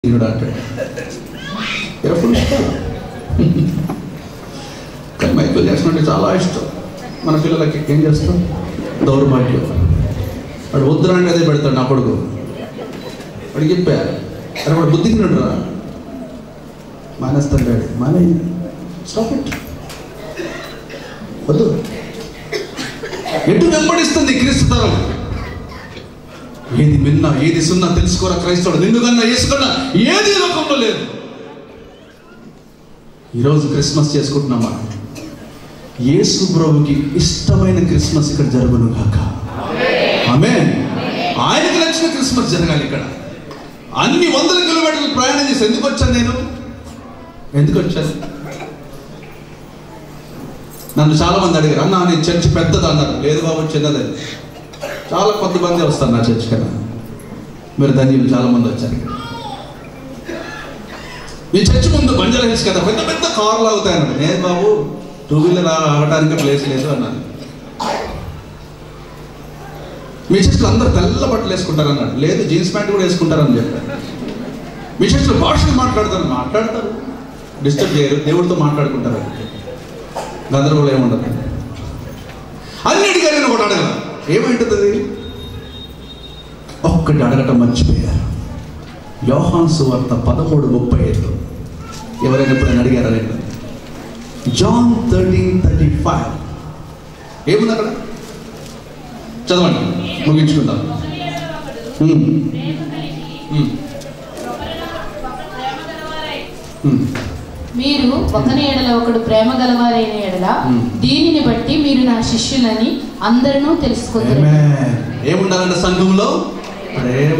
దేవుడు అంటాడు ఎప్పుడు ఇష్టం కానీ మైకిల్ జాక్సన్ అంటే చాలా ఇష్టం మన పిల్లలకి ఏం చేస్తాం దౌర్భాగ్యం వాడు వద్దురా అంటే అదే పెడతాడు నా కొడుకు వాడు చెప్పా అరే వాడు బుద్ధికి రా మానేస్తాడు డాడీ మానే స్టాప్ ఇట్ వద్దు ఎటు వెంబడిస్తుంది క్రీస్తు తరం ఏది మిన్న ఏది సున్నా తెలుసుకోరా క్రైస్తవుడు నిన్ను కన్నా యేసుకన్నా ఏది ఈ లోకంలో లేదు ఈరోజు క్రిస్మస్ చేసుకుంటున్నామా యేసు ప్రభుకి ఇష్టమైన క్రిస్మస్ ఇక్కడ జరుగును కాక ఆమె ఆయనకి నచ్చిన క్రిస్మస్ జరగాలి ఇక్కడ అన్ని వందల కిలోమీటర్లు ప్రయాణం చేసి ఎందుకు వచ్చాను నేను ఎందుకు వచ్చాను నన్ను చాలా మంది అడిగారు అన్న నీ చర్చ్ పెద్దది అన్నారు లేదు బాబు చిన్నది చాలా కొంతమంది వస్తారు నా చర్చ్ కన్నా మీరు ధన్యులు చాలా మంది వచ్చారు మీ చర్చ్ ముందు బంజారా హిల్స్ కదా పెద్ద పెద్ద కార్లు అవుతాయన్నాడు నేను బాబు టూ వీలర్ ఆగటానికి ప్లేస్ లేదు అన్నాను మీ చర్చ్లో అందరు తెల్ల బట్టలు వేసుకుంటారు అన్నాడు లేదు జీన్స్ ప్యాంట్ కూడా వేసుకుంటారని చెప్పారు మీ చర్చ్లో భాషలు మాట్లాడతారు మాట్లాడతారు డిస్టర్బ్ చేయరు దేవుడితో మాట్లాడుకుంటారు గందరగోళం ఏముండదు అన్నిటికీ నేను ఒకటి అడగల ఏమైంటుంది అది ఒక్కటి అడగటం మర్చిపోయారు యోహాన్ సువార్త పదమూడు ముప్పై ఐదు ఎవరైనా ఎప్పుడైనా అడిగారా నేను జాన్ థర్టీన్ థర్టీ ఫైవ్ ఏముంది అక్కడ చదవండి ముగించుకుందాం ఉమ్, ఉమ్, ఉమ్. మీరు ఒకని ఎడల ఒకడు ప్రేమ గలవారైన ఎడల Hmm. దీనిని బట్టి మీరు నా శిష్యులని అందరూ తెలుసుకుంటారు Amen. ఏముండాలంటే సంఘంలో ప్రేమ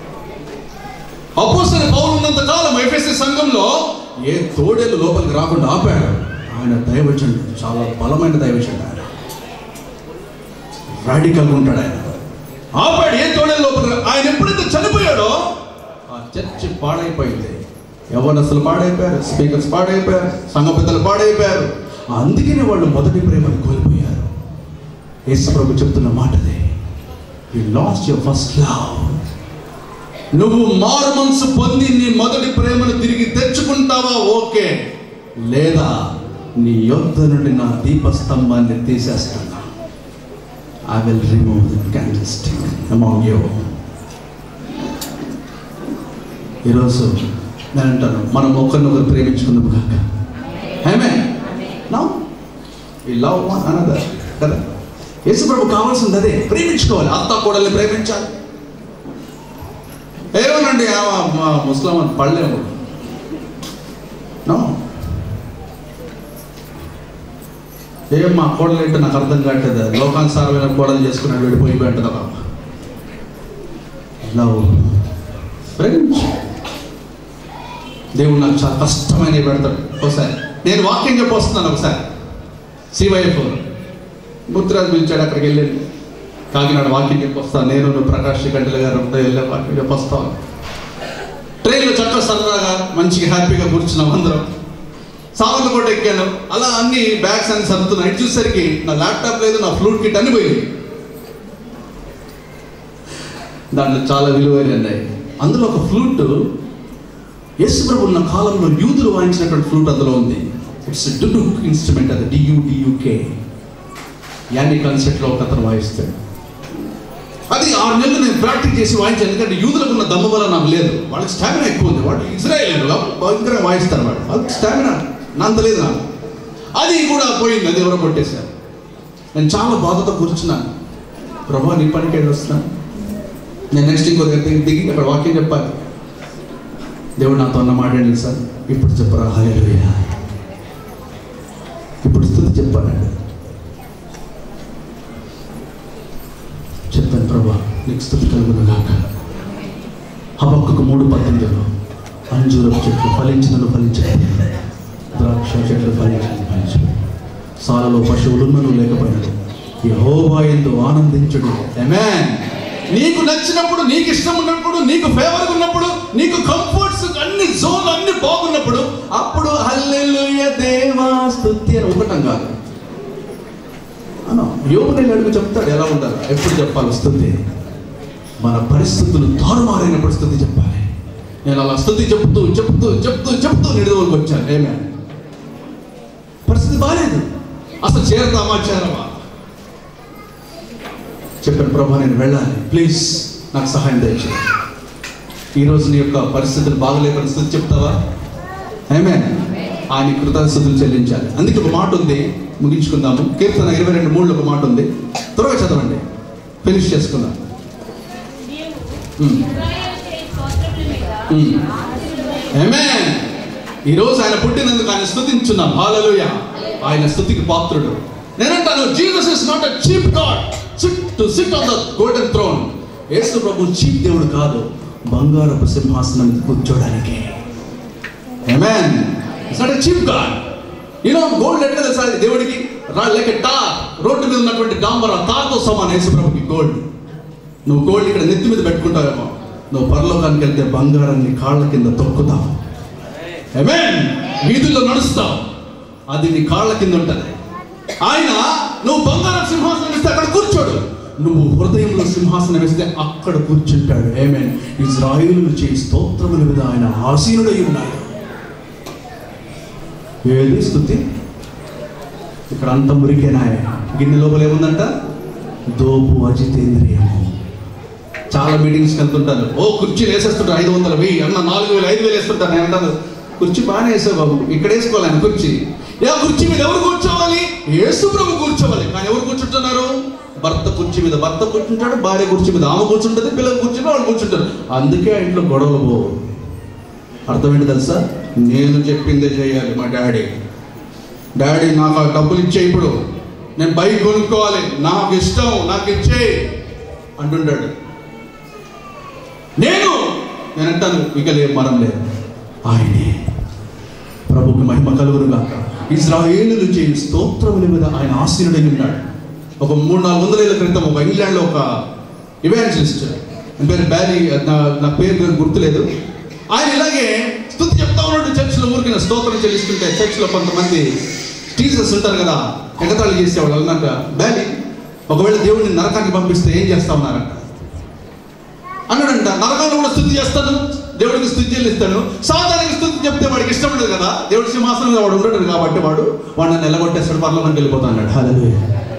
అపోసరి పౌరు ఉన్నంత కాలం ఎఫ్ఎస్సి సంఘంలో ఏ తోడేలు లోపలికి రాకుండా ఆపాడు ఆయన దైవజనుడు చాలా బలమైన దైవజనుడు ఆయన రాడికల్గా ఉంటాడు ఆయన ఆపాడు ఏ తోడేలు లోపలికి రా- ఆయన ఎప్పుడైతే చనిపోయాడో ఆ చర్చి పాడైపోయింది యవనస్తులు పాడైపోయారు స్పీకర్స్ పాడైపోయారు సంఘ పెద్దలు పాడైపోయారు అందుకనే వాళ్ళు మొదటి ప్రేమను కోల్పోయారు యేసు ప్రభు చెప్తున్న మాటదే you lost your first love నువ్వు మారు మనసు పొంది నీ మొదటి ప్రేమను తిరిగి తెచ్చుకుంటావా ఓకే లేదా నీ యొద్ద నుండి నా దీపస్తంభాన్ని తీసేస్తున్నా I will remove the candle stick among you ఈరోజు నేను అంటాను మనం ఒకరినొకరు ప్రేమించుకుందాం కాక హేమే నౌ ఈ లవ్ వన్ అనదర్ కదా యేసుప్రభు కావాల్సింది అదే ప్రేమించుకోవాలి అత్త కోడల్ని ప్రేమించాలి ఏమోనండి ఆ మా ముస్లిం అని పడలేము నో ఏం మా కోడలు ఏంటో నాకు అర్థం కావట్లేదు లోకానుసారమైన కోడలు చేసుకున్నాడు వెళ్ళిపోయి అంటుంది ఒక లవ్ ప్రేమించు దేవుడు నాకు చాలా కష్టమైన పెడతాడు ఒకసారి నేను వాక్యం చెప్పొస్తున్నాను ఒకసారి సివైఎఫ్ ముత్తురాజు పిలిచాడు అక్కడికి వెళ్ళాను కాకినాడ వాక్యం చెప్పొస్తాను నేను నువ్వు ప్రకాష్ గంటల గారు ఉంటే వెళ్ళే వాక్యం చెప్పొస్తాను ట్రైన్లో చక్క సరదాగా మంచిగా హ్యాపీగా కూర్చున్నాం అందరం సావర్లు కూడా ఎక్కాను అలా అన్ని బ్యాగ్స్ అన్ని సర్దుతున్నాయి ఇటు చూసేసరికి నా ల్యాప్టాప్ లేదు నా ఫ్లూట్ కిట్ అన్ని పోయింది దాంట్లో చాలా విలువైన ఉన్నాయి అందులో ఒక ఫ్లూట్ యేసుప్రభు ఉన్న కాలంలో యూదులు వాయించినటువంటి ఫ్లూట్ అందులో ఉంది ఇట్స్ డుడుక్ ఇన్స్ట్రుమెంట్ అది డియుడియుకే యానీ కాన్సెప్ట్లో ఒక అతను వాయిస్తాడు అది ఆరు నెలలు నేను ప్రాక్టీస్ చేసి వాయించాను ఎందుకంటే యూదులకు ఉన్న దమ్ము వల్ల నాకు లేదు వాళ్ళకి స్టామినా ఎక్కువ ఉంది వాళ్ళు ఇజ్రాయేల్ భయంకరంగా వాయిస్తారు వాళ్ళు వాళ్ళకి స్టామినా అంత లేదు నాకు అది కూడా పోయింది అది ఎవరో కొట్టేశారు నేను చాలా బాధతో కూర్చున్నాను ప్రభా నీ పనికి వెళ్ళి వస్తున్నాను నేను నెక్స్ట్ ఇంకో దగ్గర దిగి దిగి అక్కడ వాక్యం చెప్పాలి దేవుడు నాతో అన్న మాట ఏంటి సార్ ఇప్పుడు చెప్పరా హల్లెలూయా ఇప్పుడు స్థుతి చెప్పానండి చెప్పాను ప్రభా నీకు స్థుతి కలుగును గాక హబక్కుకు మూడు పద్దెనిమిదిలో అంజూరపు చెట్లు ఫలించినలు ఫలించాయి ద్రాక్ష చెట్లు ఫలించినలు ఫలించాయి సాలలో పశువులున్నను లేకపోయినను యెహోవా ఎందు ఆనందించుడు ఆమేన్ నీకు నచ్చినప్పుడు నీకు ఇష్టం ఉన్నప్పుడు నీకు ఫేవర్ ఉన్నప్పుడు నీకు కంఫర్ట్స్ అన్ని జోన్ అన్ని బాగున్నప్పుడు అప్పుడు హల్లెలూయ దేవా స్తుతి అని ఒకటం కాదు అన్న యోగుని అడుగు చెప్తాడు ఎలా ఉండాలి ఎప్పుడు చెప్పాలి స్థుతి మన పరిస్థితులు తారుమారైన పరిస్థితి చెప్పాలి నేను అలా స్థుతి చెప్తూ చెప్తూ చెప్తూ చెప్తూ నిడుదలకు వచ్చాను ఏమే పరిస్థితి బాగాలేదు అసలు చేరతామా చేరమా చెప్పాను ప్రభా నేను వెళ్ళాలి ప్లీజ్ నాకు సహాయం దయచేయి ఈరోజు నీ యొక్క పరిస్థితులు బాగలే పరిస్థితి చెప్తావా ఏమే ఆయన కృతజ్ఞతలు చెల్లించాలి అందుకే ఒక మాట ఉంది ముగించుకుందాము కీర్తన ఇరవై రెండు మూడులో ఒక మాట ఉంది త్వరగా చదవండి ఫినిష్ చేసుకుందాం ఉమ్. ఉమ్. Amen. ఈరోజు ఆయన పుట్టినందుకు ఆయన స్థుతించున్నాం హాలలుయ ఆయన స్థుతికి పాత్రుడు నేనంటాను Jesus is not a cheap god sit to sit on the golden throne Yesu ప్రభు చీప్ దేవుడు కాదు బంగారపు సింహాసనం మీద కూర్చోడానికి ఆమేన్ it's not a cheap god you know gold ఎట్లా తెలుసా ఇది దేవుడికి రా లైక్ ఎ టార్ రోడ్డు మీద ఉన్నటువంటి డాంబర్ ఆ తార్తో సమానం యేసు ప్రభుకి గోల్డ్ నువ్వు గోల్డ్ ఇక్కడ నెత్తి మీద పెట్టుకుంటావేమో నువ్వు పరలోకానికి వెళ్తే బంగారాన్ని కాళ్ళ కింద తొక్కుతావు ఆమేన్ వీధుల్లో నడుస్తావు అది నీ కాళ్ళ కింద ఉంటది ఆయన నువ్వు బంగారం సింహాసనం ఇస్తే అక్కడ కూర్చోడు నువ్వు హృదయంలో సింహాసనం వేస్తే అక్కడ కూర్చుంటాడు ఏమేన్ ఇజ్రాయిలు చేయి స్తోత్రముల మీద ఆయన ఆసీనుడై ఉన్నాడు ఏది స్థుతి ఇక్కడ అంత మురికేనాయ గిన్నె లోపల ఏముందంట దోపు అజితేంద్రియము చాలా మీటింగ్స్కి వెళ్తుంటారు ఓ కుర్చీ వేసేస్తుంటారు ఐదు వందలు వెయ్యి అన్న నాలుగు వేలు ఐదు వేలు వేస్తుంటారు నేను అంటాను కుర్చీ బాగానే వేసావు బాబు ఇక్కడ వేసుకోవాలి ఆయన కుర్చీ ఏ కుర్చీ మీద ఎవరు కూర్చోవాలి యేసు ప్రభు కూర్చోవాలి కానీ ఎవరు కూర్చుంటున్నారు భర్త కుర్చీ మీద భర్త కూర్చుంటాడు భార్య కుర్చీ మీద ఆమె కూర్చుంటుంది పిల్లలు కూర్చుని వాళ్ళు కూర్చుంటారు అందుకే ఆ ఇంట్లో గొడవలు పోవు అర్థం ఏంటి తెలుసా నేను చెప్పిందే చేయాలి మా డాడీ డాడీ నాకు ఆ డబ్బులు ఇచ్చే ఇప్పుడు నేను బైక్ కొనుక్కోవాలి నాకు ఇష్టం నాకు ఇచ్చే అంటుంటాడు నేను నేను అంటాను ఇక లేదు మరం లేదు ఆయనే ప్రభుకి మహిమ కలుగును గాక ఇజ్రాయేలులు చేయి స్తోత్రముల మీద ఆయన ఆశీనుడై ఉన్నాడు ఒక మూడు నాలుగు వందల ఏళ్ళ క్రితం ఒక ఇంగ్లాండ్లో ఒక ఇవాంజలిస్ట్ పేరు బ్యారీ నా నా పేరు పేరు గుర్తులేదు ఆయన ఇలాగే స్థుతి చెప్తా ఉన్నాడు చర్చిలో ఊరికిన స్తోత్రం చెల్లిస్తుంటే చర్చిలో కొంతమంది టీచర్స్ ఉంటారు కదా ఎగతాళి చేసేవాళ్ళు అన్నట్టు బ్యాలీ ఒకవేళ దేవుడిని నరకానికి పంపిస్తే ఏం చేస్తా ఉన్నారంట అన్నాడంట నరకంలో కూడా స్థుతి చేస్తాను దేవుడికి స్థుతి చెల్లిస్తాను సాధారణంగా స్థుతి చెప్తే వాడికి ఇష్టం ఉండదు కదా దేవుడి సింహాసనంలో వాడు ఉండడు కాబట్టి వాడు వాడిని నిలగొట్టేస్తాడు పర్లోకి వెళ్ళిపోతా అన్నాడు హల్లెలూయా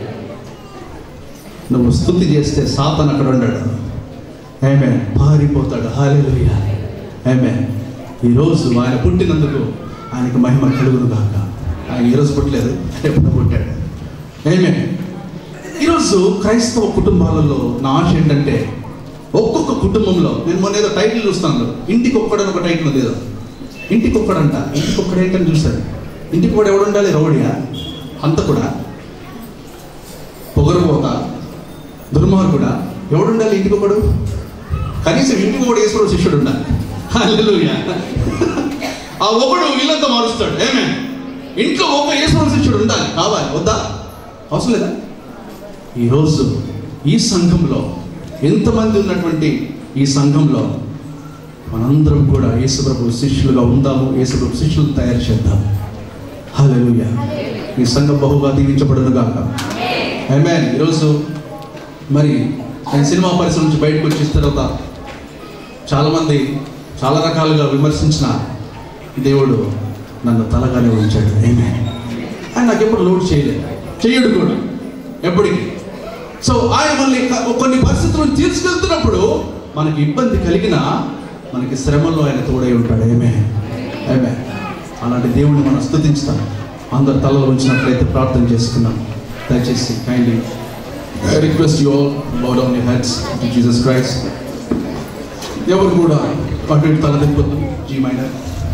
నువ్వు స్థుతి చేస్తే సాతాన్ అక్కడ ఉండడు ఏమే పారిపోతాడు హాలేలుయా ఏమే ఈరోజు ఆయన పుట్టినందుకు ఆయనకు మహిమ కలుగును కాక ఆయన ఈరోజు పుట్టలేదు ఎప్పుడు పుట్టాడు ఏమే ఈరోజు క్రైస్తవ కుటుంబాలలో నా ఆశ ఏంటంటే ఒక్కొక్క కుటుంబంలో నేను మొన్న ఏదో టైటిల్ చూస్తాను ఇంటికి ఒక్కడని ఒక టైటిల్ ఉంది ఏదో ఇంటికి ఒక్కడంట ఇంటికి ఒక్కడు ఏంటని చూస్తాడు ఇంటికి కూడా ఎవడు ఉండాలి రౌడియా అంత కూడా పొగరుపోత దుర్మార్గుడా ఎవడు ఉండాలి ఇంటికి ఒకడు కనీసం ఇంటికి ఒకడు వేసుకోవడం శిష్యుడు ఉండాలి హల్లెలూయా ఆ ఒకడు వీళ్ళంతా మారుస్తాడు ఏమే ఇంట్లో ఒక వేసుకోవడం శిష్యుడు ఉండాలి కావాలి వద్దా అవసరం లేదా ఈరోజు ఈ సంఘంలో ఎంతమంది ఉన్నటువంటి ఈ సంఘంలో మనందరం కూడా యేసుప్రభు శిష్యులుగా ఉందాము యేసుప్రభు శిష్యులు తయారు చేద్దాం హల్లెలూయా ఈ సంఘం బహుగా దీవించబడును గాక ఆమేన్ ఈరోజు మరి నేను సినిమా పరిశ్రమ నుంచి బయటకు వచ్చిన తర్వాత చాలామంది చాలా రకాలుగా విమర్శించిన దేవుడు నన్ను తలగానే ఉంచాడు ఆమేన్ ఆయన నాకు ఎప్పుడు లోడ్ చేయలేదు చేయడు కూడా ఎప్పటికీ సో ఆయన మనల్ని క- కొన్ని పరిస్థితులను తీసుకెళ్తున్నప్పుడు మనకి ఇబ్బంది కలిగినా మనకి శ్రమల్లో ఆయన తోడై ఉంటాడు ఏమే ఏమే అలాంటి దేవుడిని మనం స్తుతించుతాం అందరు తలలో ఉంచినట్లయితే ప్రార్థన చేసుకున్నాం దయచేసి kindly I request you all bow down you heads to Jesus Christ ఎవరు కూడా అటు ఇటు తల తిప్పొద్దు జీ మైనర్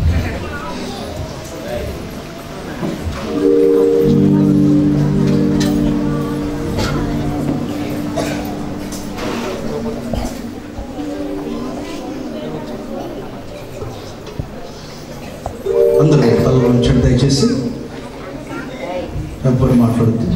అందరూ తలలో ఉంచండి దయచేసి ఎవ్వరు మాట్లాడద్దు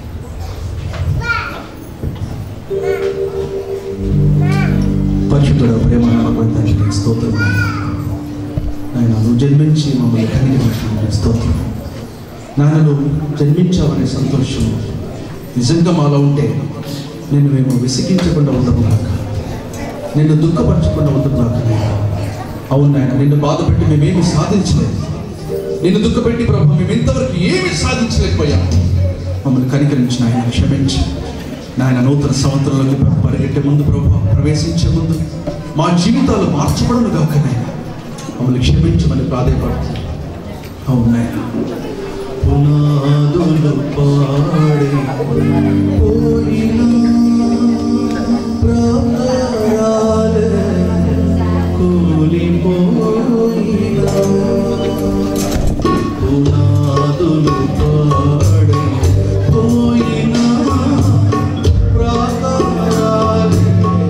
పరిశుద్ధుడ ప్రేమ నమ్మకానికి నీకు స్తోత్రం నాయన నువ్వు జన్మించి మమ్మల్ని కనిగించిన స్తోత్రం నాయన నువ్వు జన్మించావనే సంతోషం నిజంగా మాలో ఉంటే నేను మేము విసిగించకుండా ఉండము కాక నిన్ను దుఃఖపరచకుండా ఉండదు కాక అవును నాయన నిన్ను బాధ పెట్టి మేమేమి సాధించలేదు నిన్ను దుఃఖపెట్టి ప్రభు మేము ఇంతవరకు ఏమి సాధించలేకపోయాం మమ్మల్ని కనికరించిన ఆయన క్షమించి నాయన నూతన సంవత్సరంలోకి ప్రభు పరిగెట్టే ముందు ప్రభు ప్రవేశించే ముందు మా జీవితాలు మార్చబడను కాక నాయన మమ్మల్ని క్షమించమని ప్రాధాయపడుతుంది అవును నాయన పునాదులు పాడే పోయినా ప్రాకారాలే కూలిపోయినా పునాదులు పాడే పోయినా ప్రాకారాలే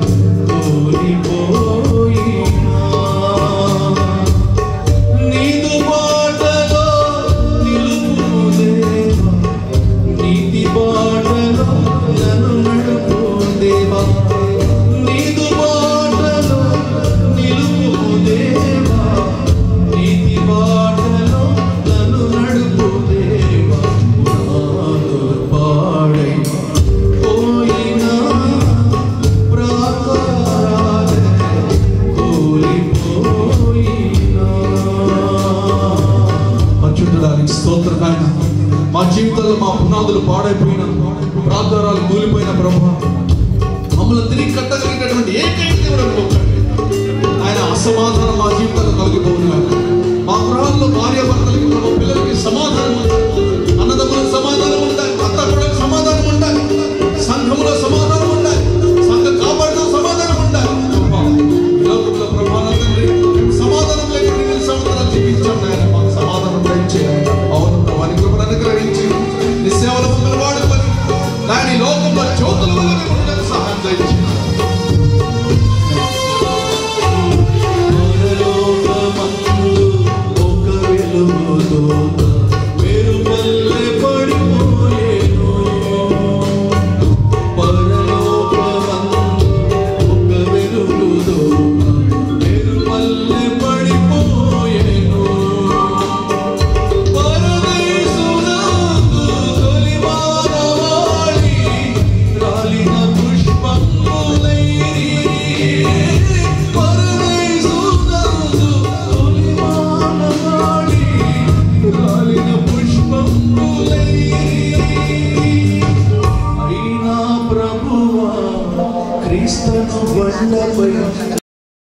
కూలిపోయినా నీదు బాటలో నిలుపు దేవా నీతి బాటలో నన్ను నడుపు దేవా నీదు బాటలో నిలుపు దేవా నీతి బాటలో నన్ను నడుపు దేవా నాదు పాడై పోయినా ప్రాకారాలే పరిశుద్ధడానికి స్తోత్రం నాయన మా జీవితాల్లో మా పునాదులు పాడైపోయిన ప్రాకారాలు కూలిపోయిన ప్రభు మమ్మల్ని తిరిగి కట్టగలిగినటువంటి ఏకైక దేవుడు ఒక్కడే. ఆయన అసమాధానం మా జీవితాల్లో కలిగి